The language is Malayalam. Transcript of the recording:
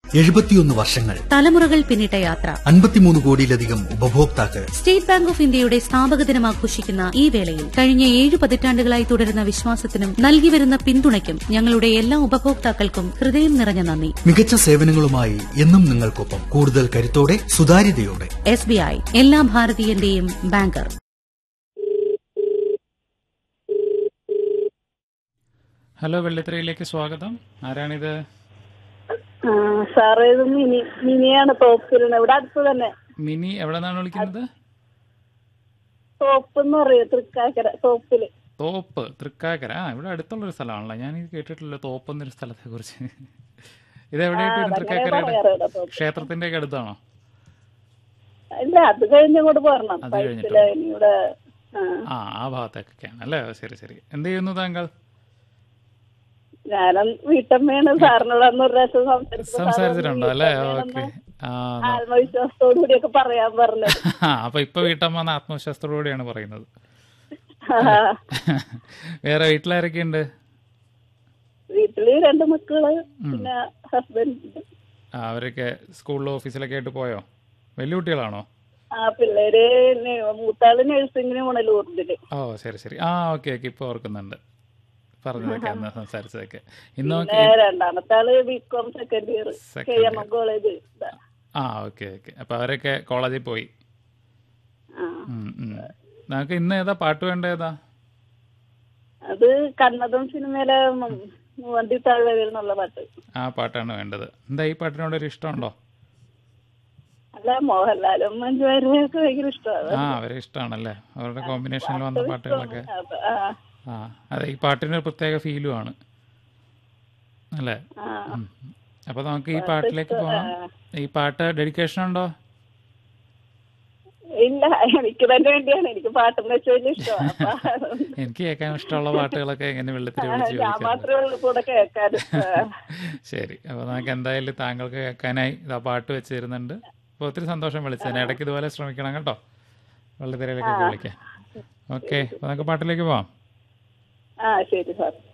എഴുപത്തിയൊന്ന് വർഷങ്ങൾ തലമുറകൾ പിന്നിട്ട യാത്ര അൻപത്തിമൂന്ന് കോടിയിലധികം ഉപഭോക്താക്കൾ സ്റ്റേറ്റ് ബാങ്ക് ഓഫ് ഇന്ത്യയുടെ സ്ഥാപക ദിനം ആഘോഷിക്കുന്ന ഈ വേളയിൽ കഴിഞ്ഞ ഏഴ് പതിറ്റാണ്ടുകളായി തുടരുന്ന വിശ്വാസത്തിനും നൽകിവരുന്ന പിന്തുണയ്ക്കും ഞങ്ങളുടെ എല്ലാ ഉപഭോക്താക്കൾക്കും ഹൃദയം നിറഞ്ഞ നന്ദി മികച്ച സേവനങ്ങളുമായി എന്നും നിങ്ങൾക്കൊപ്പം കൂടുതൽ കരുത്തോടെ സുതാര്യതയോടെ എസ് ബി ഐ എല്ലാ ഭാരതീയന്റെയും ബാങ്കർ ഹലോ വെള്ളിത്തിരയിലേക്ക് സ്വാഗതം ആരാണിത് ആ, സാറേ ഇത് മിനി മിനിയാണ് തോപ്പിലാണ് ഇവിടെ അടുത്ത് തന്നെ മിനി എവിടെ നിന്നാണ് വിളിക്കുന്നത് തോപ്പ് എന്ന് പറയും തൃക്കാക്കര തോപ്പില് തോപ്പ് തൃക്കാക്കര ആ ഇവിടെ അടുത്തുള്ളൊരു സ്ഥലമാണല്ലോ ഞാൻ ഇത് കേട്ടിട്ടില്ല തോപ്പ് എന്നൊരു സ്ഥലത്തെ കുറിച്ച് ഇത് എവിടെയായിട്ട് വരും അതങ്ങനെ തൃക്കാക്കരയുടെ പറയാറ് ഇവിടെ തോപ്പ്. ക്ഷേത്രത്തിന്റെ ഒക്കെ അടുത്താണോ ഇല്ല അത് കഴിഞ്ഞങ്ങോട്ട് പോരണം അത് കഴിഞ്ഞിട്ടോ? പൈപ്പില് ഇവിടെ ആ, ആ ആ ഭാഗത്തേക്കൊക്കെയാണ് അല്ലേ ശരി ശരി എന്ത് ചെയ്യുന്നു താങ്കൾ ഞാനും വീട്ടമ്മയാണ് സാറിനോട് അന്ന് ഒരു പ്രാവശ്യം സംസാരിച്ചപ്പോൾ സാറ് സംസാരിച്ചിട്ടുണ്ടോ അല്ലേ ഓക്കെ വീട്ടമ്മയാണെന്ന് ആ ആത്മവിശ്വാസത്തോടു കൂടിയൊക്കെ പറയാൻ പറഞ്ഞത് ആ, അപ്പൊ ഇപ്പൊ വീട്ടമ്മ എന്ന ആത്മവിശ്വാസത്തോടുകൂടിയാണ് പറയുന്നത് ആ, വേറെ വീട്ടിലാരൊക്കെയുണ്ട് വീട്ടില് രണ്ട് മക്കള് പിന്നെ ഹസ്ബൻഡ് ആ, അവരൊക്കെ സ്കൂളിലോ ഓഫീസിലൊക്കെ ആയിട്ട് പോയോ വലിയ കുട്ടികളാണോ ആ പിള്ളേര് നെ- മൂത്താള് നഴ്സിംഗിന് പോണ ലൂർദില് ഓ ശരി ശരി ആ ഓക്കെ ഓക്കെ ഇപ്പൊ ഓർക്കുന്നുണ്ട് പറഞ്ഞതൊക്കെ അന്ന് സംസാരിച്ചതൊക്കെ ഇന്ന് നോക്കി പിന്നെ രണ്ടാമത്തെ ആള് BCom second year K M M college ആ ഓക്കെ ഓക്കെ അപ്പൊ അവരൊക്കെ കോളേജിൽ പോയി ആ ഉം, ഉം. നമുക്ക് ഇന്ന് ഏതാ പാട്ട് വേണ്ട ഏതാ അത് കണ്ണതും സിനിമയിലെ മ- വണ്ടി താഴ്വര എന്നുള്ള പാട്ട് ആ പാട്ടാണ് വേണ്ടത് എന്താ ഈ പാട്ടിനോട് ഒരു ഇഷ്ടമുണ്ടോ അല്ല മോഹൻലാലും മഞ്ജു വാര്യരൊക്കെ ഭയങ്കര ഇഷ്ടമാണ് ആ അവരെ ഇഷ്ടമാണല്ലേ അവരുടെ കോമ്പിനേഷനിൽ വന്ന പാട്ടുകളൊക്കെ അപ്പൊ, ആ, ആ അതെ ഈ പാട്ടിന് ഒരു പ്രത്യേക ഫീലും ആണ് അല്ലേ ആ. ഉം. അപ്പൊ നമുക്ക് ഈ പാട്ടിലേക്ക് പോകാം ഈ പാട്ട് ഡെഡിക്കേഷൻ ഉണ്ടോ ഇല്ല എനിക്ക് തന്നെ വേണ്ടിയാണ് എനിക്ക് പാട്ടെന്ന് വെച്ചാൽ വലിയ ഇഷ്ടമാണ് അപ്പൊ എനിക്ക് കേൾക്കാൻ ഇഷ്ടമുള്ള പാട്ടുകളൊക്കെ എങ്ങനെ വെള്ളത്തിൽ വിളിച്ച് ഞാൻ ചോദിക്കാം മാത്രമേ ഉള്ളൂ കൂടെ കേൾക്കാൻ ശരി അപ്പൊ നമുക്ക് എന്തായാലും താങ്കൾക്ക് കേൾക്കാനായി ഇതാ പാട്ട് വെച്ച് തരുന്നുണ്ട് അപ്പൊ ഒത്തിരി സന്തോഷം വിളിച്ചതിന് ഇടയ്ക്ക് ഇതുപോലെ ശ്രമിക്കണം കേട്ടോ വെള്ളത്തിരയിലേക്കൊക്കെ വിളിക്കാം ഓക്കെ അപ്പൊ നമുക്ക് പാട്ടിലേക്ക് പോവാം ആ ശരി സാർ